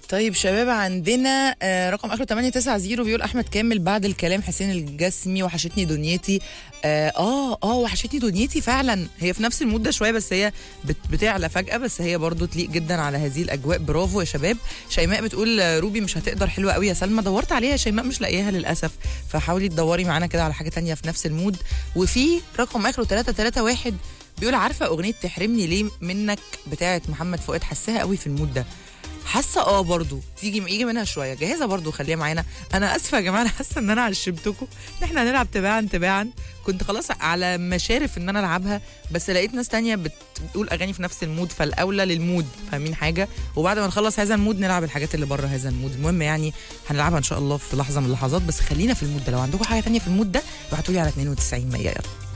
طيب شباب عندنا آه، رقم اخره 890 بيقول احمد كامل بعد الكلام حسين الجسمي وحشتني دنيتي اه اه, آه وحشتني دنيتي فعلا هي في نفس المود ده شويه بس هي بت بتعلى فجاه بس هي برضو تليق جدا على هذه الاجواء برافو يا شباب شيماء بتقول آه، روبي مش هتقدر حلوه قوي يا سلمى دورت عليها يا شيماء مش لاقياها للاسف فحاولي تدوري معانا كده على حاجه تانية في نفس المود وفي رقم اخره 331 بيقول عارفه اغنيه تحرمني ليه منك بتاعه محمد فؤاد حساها قوي في المود ده حاسه اه برضو تيجي يجي منها شويه جاهزه برضو خليها معانا انا اسفه يا جماعه انا حاسه ان انا عشمتكم ان احنا هنلعب تباعا تباعا كنت خلاص على مشارف ان انا العبها بس لقيت ناس تانية بت- بتقول اغاني في نفس المود فالاولى للمود فاهمين حاجه وبعد ما نخلص هذا المود نلعب الحاجات اللي بره هذا المود المهم يعني هنلعبها ان شاء الله في لحظه من اللحظات بس خلينا في المود ده لو عندكم حاجه تانية في المود ده ابعتوا لي على 92 100 يلا